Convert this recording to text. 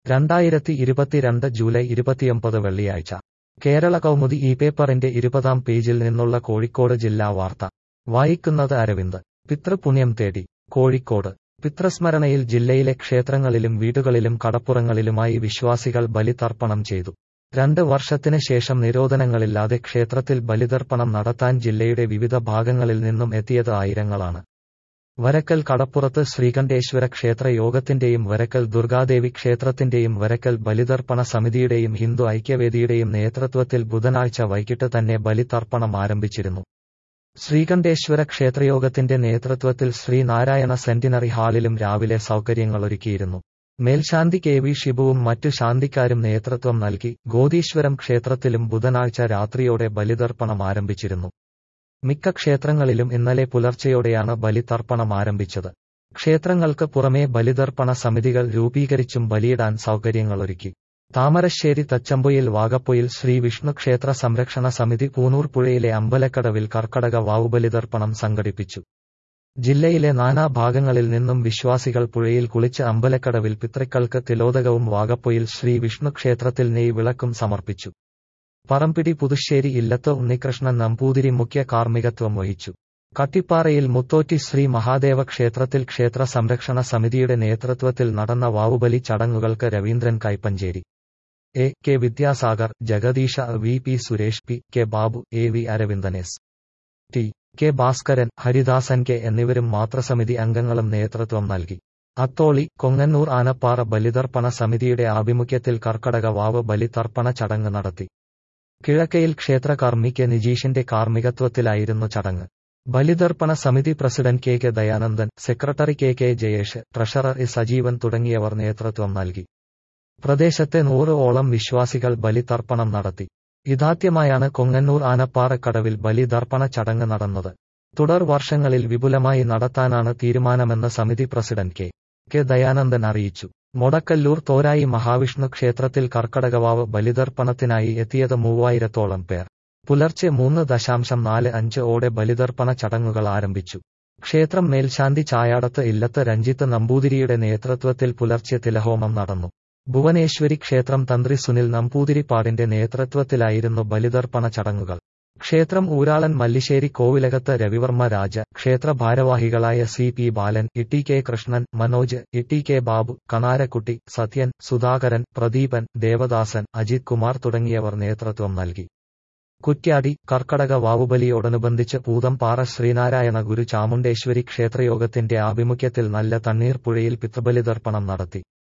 രണ്ടായിരത്തി ഇരുപത്തിരണ്ട് ജൂലൈ ഇരുപത്തിയൊമ്പത് വെള്ളിയാഴ്ച കേരള കൗമുദി ഈ പേപ്പറിന്റെ ഇരുപതാം പേജിൽ നിന്നുള്ള കോഴിക്കോട് ജില്ലാ വാർത്ത വായിക്കുന്നത് അരവിന്ദ് പിതൃപുണ്യം തേടി കോഴിക്കോട് പിതൃസ്മരണയിൽ ജില്ലയിലെ ക്ഷേത്രങ്ങളിലും വീടുകളിലും കടപ്പുറങ്ങളിലുമായി വിശ്വാസികൾ ബലിതർപ്പണം ചെയ്തു രണ്ട് വർഷത്തിന് ശേഷം നിരോധനങ്ങളില്ലാതെ ക്ഷേത്രത്തിൽ ബലിതർപ്പണം നടത്താൻ ജില്ലയുടെ വിവിധ ഭാഗങ്ങളിൽ നിന്നും എത്തിയത് ആയിരങ്ങളാണ് വരക്കൽ കടപ്പുറത്ത് ശ്രീകണ്ഠേശ്വര ക്ഷേത്ര യോഗത്തിന്റെയും വരക്കൽ ദുർഗാദേവി ക്ഷേത്രത്തിന്റെയും വരക്കൽ ബലിതർപ്പണ സമിതിയുടെയും ഹിന്ദു ഐക്യവേദിയുടെയും നേതൃത്വത്തിൽ ബുധനാഴ്ച വൈകിട്ട് തന്നെ ബലിതർപ്പണം ആരംഭിച്ചിരുന്നു ശ്രീകണ്ഠേശ്വര ക്ഷേത്രയോഗത്തിന്റെ നേതൃത്വത്തിൽ ശ്രീനാരായണ സെന്റിനറി ഹാളിലും രാവിലെ സൗകര്യങ്ങളൊരുക്കിയിരുന്നു മേൽശാന്തി കെ വി ഷിബുവും മറ്റു ശാന്തിക്കാരും നേതൃത്വം നൽകി ഗോദീശ്വരം ക്ഷേത്രത്തിലും ബുധനാഴ്ച രാത്രിയോടെ ബലിതർപ്പണം ആരംഭിച്ചിരുന്നു മിക്ക ക്ഷേത്രങ്ങളിലും ഇന്നലെ പുലർച്ചെയോടെയാണ് ബലിതർപ്പണം ആരംഭിച്ചത് ക്ഷേത്രങ്ങൾക്ക് പുറമേ ബലിതർപ്പണ സമിതികൾ രൂപീകരിച്ചും ബലിയിടാൻ സൗകര്യങ്ങളൊരുക്കി താമരശ്ശേരി തച്ചമ്പൊയിൽ വാഗപ്പൊയിൽ ശ്രീ വിഷ്ണു ക്ഷേത്ര സംരക്ഷണ സമിതി പൂനൂർ പുഴയിലെ അമ്പലക്കടവിൽ കർക്കടക വാവുബലിതർപ്പണം സംഘടിപ്പിച്ചു ജില്ലയിലെ നാനാഭാഗങ്ങളിൽ നിന്നും വിശ്വാസികൾ പുഴയിൽ കുളിച്ച് അമ്പലക്കടവിൽ പിതൃക്കൾക്ക് തിലോദകവും വാഗപ്പൊയിൽ ശ്രീ വിഷ്ണു ക്ഷേത്രത്തിൽ നെയ് വിളക്കും സമർപ്പിച്ചു പറമ്പിടി പുതുശ്ശേരി ഇല്ലത്ത് ഉണ്ണികൃഷ്ണൻ നമ്പൂതിരി മുഖ്യ കാർമ്മികത്വം വഹിച്ചു കട്ടിപ്പാറയിൽ മുത്തോറ്റി ശ്രീ മഹാദേവ ക്ഷേത്രത്തിൽ ക്ഷേത്ര സംരക്ഷണ സമിതിയുടെ നേതൃത്വത്തിൽ നടന്ന വാവുബലി ചടങ്ങുകൾക്ക് Raveendran Kaippancheri A K Vidyasagar Jagadeesha V P Suresh P K Babu A V അരവിന്ദനെസ് T K Bhaskaran Haridasan K എന്നിവരും മാത്രസമിതി അംഗങ്ങളും നേതൃത്വം നൽകി അത്തോളി കൊങ്ങന്നൂർ ആനപ്പാറ ബലിതർപ്പണ സമിതിയുടെ ആഭിമുഖ്യത്തിൽ കർക്കടക വാവ് ബലിതർപ്പണ ചടങ്ങ് നടത്തി കിഴക്കയിൽ ക്ഷേത്രകർമ്മി കെ നിജീഷിന്റെ കാർമ്മികത്വത്തിലായിരുന്നു ചടങ്ങ് ബലിതർപ്പണ സമിതി president K K Dayanandan secretary K K Jayesh treasurer A Sajeevan തുടങ്ങിയവർ നേതൃത്വം നൽകി പ്രദേശത്തെ നൂറ് ഓളം വിശ്വാസികൾ ബലിതർപ്പണം നടത്തി ഇതാദ്യമായാണ് കൊങ്ങന്നൂർ ആനപ്പാറക്കടവിൽ ബലിതർപ്പണ ചടങ്ങ് നടന്നത് തുടർ വർഷങ്ങളിൽ വിപുലമായി നടത്താനാണ് തീരുമാനമെന്ന് സമിതി പ്രസിഡന്റ് കെ കെ ദയാനന്ദൻ അറിയിച്ചു മൊടക്കല്ലൂർ തോരായി മഹാവിഷ്ണു ക്ഷേത്രത്തിൽ കർക്കടകവാവ് ബലിതർപ്പണത്തിനായി എത്തിയത് മൂവായിരത്തോളം പേർ പുലർച്ചെ മൂന്ന് ദശാംശം നാല് അഞ്ച് ഓടെ ബലിതർപ്പണ ചടങ്ങുകൾ ആരംഭിച്ചു ക്ഷേത്രം മേൽശാന്തി ചായാടത്ത് ഇല്ലത്ത് രഞ്ജിത്ത് നമ്പൂതിരിയുടെ നേതൃത്വത്തിൽ പുലർച്ചെ തിലഹോമം നടന്നു ഭുവനേശ്വരി ക്ഷേത്രം തന്ത്രി സുനിൽ നമ്പൂതിരിപ്പാടിന്റെ നേതൃത്വത്തിലായിരുന്നു ബലിതർപ്പണ ചടങ്ങുകൾ ക്ഷേത്രം ഊരാളൻ മല്ലിശ്ശേരി കോവിലകത്ത് രവിവർമ്മ രാജ ക്ഷേത്ര ഭാരവാഹികളായ C P Balan Itti K Krishnan Manoj Itti K Babu Kanarakkutty Sathyan Sudhakaran Pradeepan Devadasan Ajith Kumar തുടങ്ങിയവർ നേതൃത്വം നൽകി കുറ്റ്യാടി കർക്കടക വാവുബലിയോടനുബന്ധിച്ച് പൂതംപാറ ശ്രീനാരായണ ഗുരു ചാമുണ്ടേശ്വരി ക്ഷേത്രയോഗത്തിന്റെ ആഭിമുഖ്യത്തിൽ നല്ല തണ്ണീർ പുഴയിൽ പിതൃബലിതർപ്പണം നടത്തി